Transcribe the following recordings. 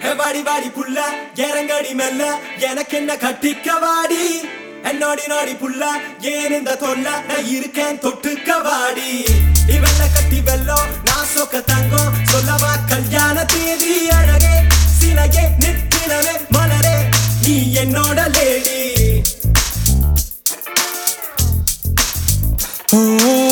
ஹே வாடி வாடி புள்ள இறங்கடி மெல்ல எனக்கு என்ன கட்டிக்க வாடி என்னோடி நாடி புள்ள ஏன் இந்த தொல்ல நான் இருக்கேன் தொட்டுக்க வாடி இவெல்ல கட்டி வெல்லம் நான் சொக்க தங்கம் சொல்லவா கல்யாண தேதி அழகே சிலையே நிற்கிறவே மலரே நீ என்னோட லேடி ஓ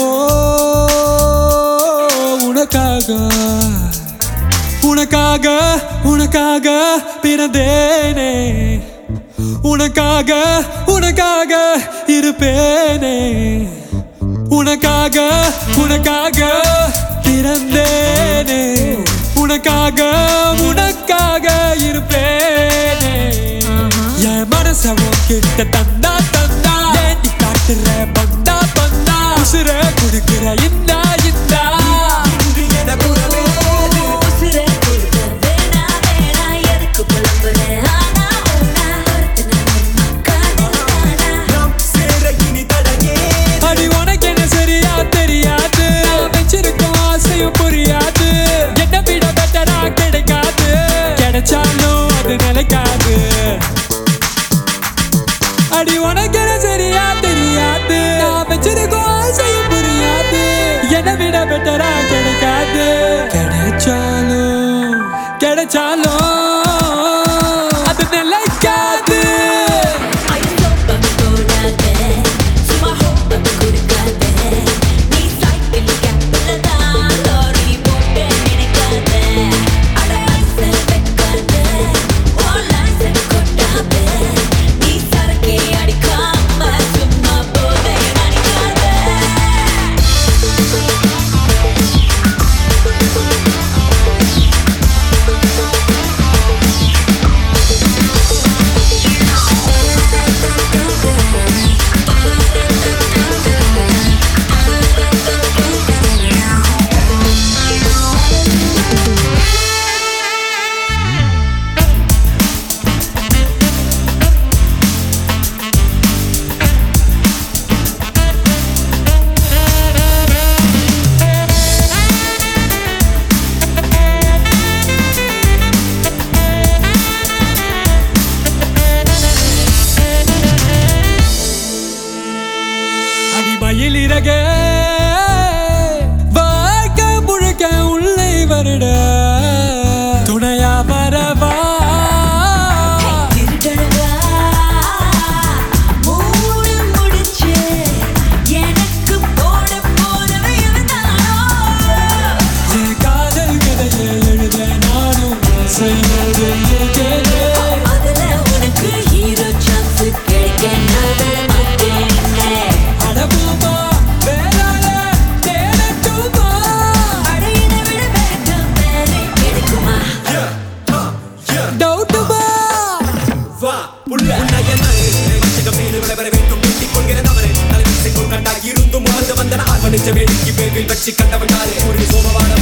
உனக்காக உனக்காக உனக்காக பிறந்தேனே உனக்காக உனக்காக இருப்பேனே உனக்காக உனக்காக பிறந்தேனே உனக்காக உனக்காக இருப்பேனே என் மனச உன்கிட்ட தந்தா தந்தா ஏண்டி காட்டுற பந்தா பந்தா உசுர குடுக்கிற இந்தா இந்தா இன்று என குரலே உசுரே கொடுக்க வேணா வேணா எதுக்கு புலம்புற ஆனா உன்னா ஒருத்தனை காதலானா நாம் சேர இனி தடையே அடி உனக்கு என்ன சரியா தெரியாது நான் வச்சிருக்கோம் ஆசையும் புரியாது என்ன விட பெட்டரா கிடைக்காது கிடைச்சாலும் அது நிலைக்காது அடி உனக்கு என்ன சரியா தெரியாது நான் வச்சிருக்கோம் ஆசையும் புரியாது என்ன விட பெட்டரா கிடைக்காது கிடைச்சாலும் கிடைச்சாலும் அது நிலைக்காது ஐயோ பம்பு போடாத சும்மா ஹோ பம்பு கொடுக்காத நீ சைக்கிள் கேப்ல தான் லாரி போட்டு நினைக்காத அட ஐசல் வைக்காத ஓ லைசன் கொட்டாத நீ சரக்கே அடிக்காம சும்மா போதை நினைக்காத அடிமயில் இறக வாழ்க்கை முழுக்க உள்ளே வருட துணையா வரவா திருடழகா மூடு முடிச்சு எனக்கு போட போறவை இவன்தானோ என் காதல் கதையை எழுத நானும் செய்வது இருக்கேனே. அதுல உனக்கு ஹீரோ சான்ஸ் கிடைக்க நான் விட மாட்டேனே அடபூமா, வேறாள தேடட்டுமா? அடையினை விட வேகம் வேறே கிடைக்குமா டவுட்டுமா? வா புள்ள உன்னைய நானே நினைச்சக மீது விளைவர வேண்டும் வேண்டிக் கொள்கிற தவறு தலைவிசை கொண்டாய் இருந்தும் வாழ்ந்து வந்த நான் மனித வேடிக்கை பேரில் வச்சு கண்டவன் நாளே ஒரு சோமவான